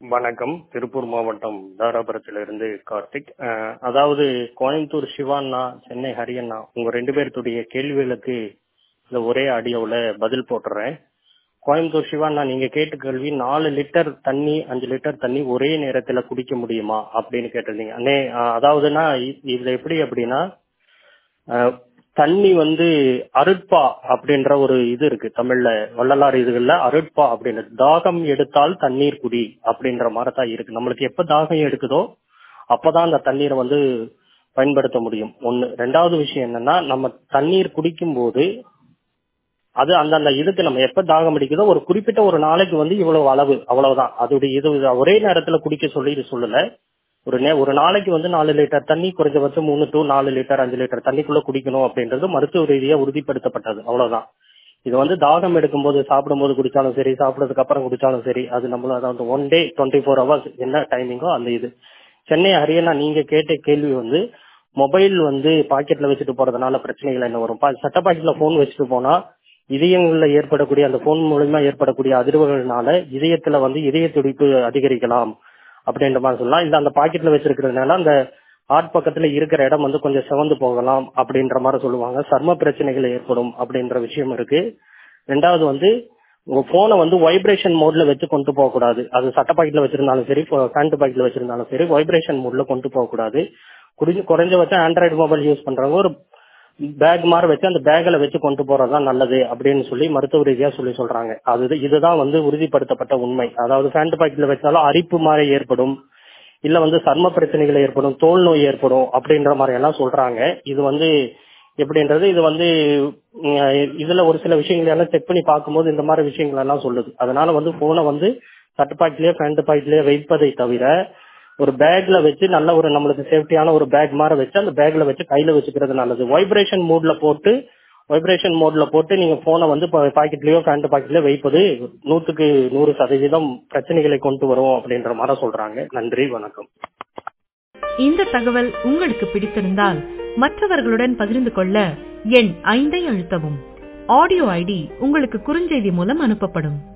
வணக்கம் திருப்பூர் மாவட்டம் தாராபுரத்திலிருந்து கார்த்திக் அஹ், அதாவது கோயம்புத்தூர் சிவாண்ணா சென்னை ஹரியண்ணா உங்க ரெண்டு பேர்த்துடைய கேள்விகளுக்கு இந்த ஒரே ஆடியோவில் பதில் போட்டுறேன் கோயம்புத்தூர் சிவாண்ணா நீங்க கேட்ட கேள்வி நாலு லிட்டர் தண்ணி அஞ்சு லிட்டர் தண்ணி ஒரே நேரத்துல குடிக்க முடியுமா அப்படின்னு கேட்டிருந்தீங்க அண்ணே அஹ், அதாவதுன்னா இ- இதுல எப்படி அப்படின்னா அஹ், தண்ணி வந்து அருட்பா அப்படின்ற ஒரு இது இருக்கு தமிழ்ல வள்ளலார் இதுகள்ல அருட்பா அப்படின்னு தாகம் எடுத்தால் தண்ணீர் குடி அப்படின்ற மாதிரி தான் இருக்கு நம்மளுக்கு எப்ப தாகம் எடுக்குதோ அப்பதான் அந்த தண்ணீரை வந்து பயன்படுத்த முடியும் ஒண்ணு ரெண்டாவது விஷயம் என்னன்னா நம்ம தண்ணீர் குடிக்கும் போது அது அந்தந்த இதுக்கு நம்ம எப்ப தாகம் அடிக்குதோ ஒரு குறிப்பிட்ட ஒரு நாளைக்கு வந்து இவ்வளவு அளவு அவ்வளவுதான் அதோடைய இது ஒரே நேரத்துல குடிக்க சொல்லி இது சொல்லல ஒரு நே ஒரு நாளைக்கு வந்து நாலு லிட்டர் தண்ணி குறைஞ்சபட்சம் மூணு டு நாலு லிட்டர் அஞ்சு லிட்டர் தண்ணிக்குள்ள குடிக்கணும் அப்படின்றது மருத்துவ ரீதியா உறுதிப்படுத்தப்பட்டது அவ்வளவுதான் இது வந்து தாகம் எடுக்கும்போது சாப்பிடும்போது குடிச்சாலும் சரி சாப்பிட்டதுக்கு அப்புறம் குடிச்சாலும் சரி அது நம்மள அதாவது one day twenty four hours என்ன டைமிங்கோ அந்த இது சென்னை ஹரியானா நீங்க கேட்ட கேள்வி வந்து மொபைல் வந்து பாக்கெட்ல வச்சுட்டு போறதுனால பிரச்சனைகள் என்ன வரும் பா- சட்ட பாக்கெட்ல போன் வச்சுட்டு போனா இதயங்கள்ல ஏற்படக்கூடிய அந்த போன் மூலமா ஏற்படக்கூடிய அதிர்வுகள்னால இதயத்துல வந்து இதய துடிப்பு அதிகரிக்கலாம் அப்படின்ற மாதிரி சொல்லலாம் இல்ல அந்த பாக்கெட்ல வச்சிருக்கிறதுனால அந்த ஹார்ட் பக்கத்துல இருக்கிற இடம் வந்து கொஞ்சம் சிவந்து போகலாம் அப்படின்ற மாதிரி சொல்லுவாங்க சர்ம பிரச்சனைகள் ஏற்படும் அப்படின்ற விஷயம் இருக்கு ரெண்டாவது வந்து உங்க போனை வந்து வைப்ரேஷன் மோட்ல வச்சு கொண்டு போக கூடாது அது சட்ட பாக்கெட்ல வச்சிருந்தாலும் சரி பேண்ட் பாக்கெட்ல வச்சிருந்தாலும் சரி வைப்ரேஷன் மோட்ல கொண்டு போக கூடாது குறைஞ்ச குறைஞ்சபட்சம் ஆண்ட்ராய்டு மொபைல் யூஸ் பண்றவங்க ஒரு பேக் மாதிரி வச்சு அந்த பேக்ல வச்சு கொண்டு போறதுதான் நல்லது அப்படின்னு சொல்லி மருத்துவ ரீதியா சொல்லி சொல்றாங்க அது இதுதான் வந்து உறுதிப்படுத்தப்பட்ட உண்மை அதாவது பேண்ட் பாக்கெட்ல வச்சாலும் அரிப்பு மாதிரி ஏற்படும் இல்ல வந்து சர்ம பிரச்சனைகள் ஏற்படும் தோல் நோய் ஏற்படும் அப்படின்ற மாதிரி எல்லாம் சொல்றாங்க இது வந்து எப்படின்றது இது வந்து உம், இதுல ஒரு சில விஷயங்கள் எல்லாம் செக் பண்ணி பார்க்கும்போது இந்த மாதிரி விஷயங்கள் எல்லாம் சொல்லுது அதனால வந்து போனை வந்து சட்டு பாக்கெட்லயே பேண்ட் பாக்கெட்லயே வைப்பதை தவிர ஒரு பேக்ல வச்சு நல்ல ஒரு நம்மளுக்கு சேஃப்டியான ஒரு பேக் மாதிரி வச்சு அந்த பேக்ல வச்சு கையில வச்சுக்கிறது நல்லது வைப்ரேஷன் மோட்ல போட்டு வைப்ரேஷன் மோட்ல போட்டு நீங்க போனை வந்து பாக்கெட்லயோ பேண்ட் பாக்கெட்லயோ வைப்பது நூத்துக்கு நூறு சதவீதம் பிரச்சனைகளை கொண்டு வரும் அப்படின்ற மாதிரி சொல்றாங்க நன்றி வணக்கம் இந்த தகவல் உங்களுக்கு பிடித்திருந்தால் மற்றவர்களுடன் பகிர்ந்து கொள்ள எண் ஐந்தை அழுத்தவும் ஆடியோ ஐடி உங்களுக்கு குறுஞ்செய்தி மூலம் அனுப்பப்படும்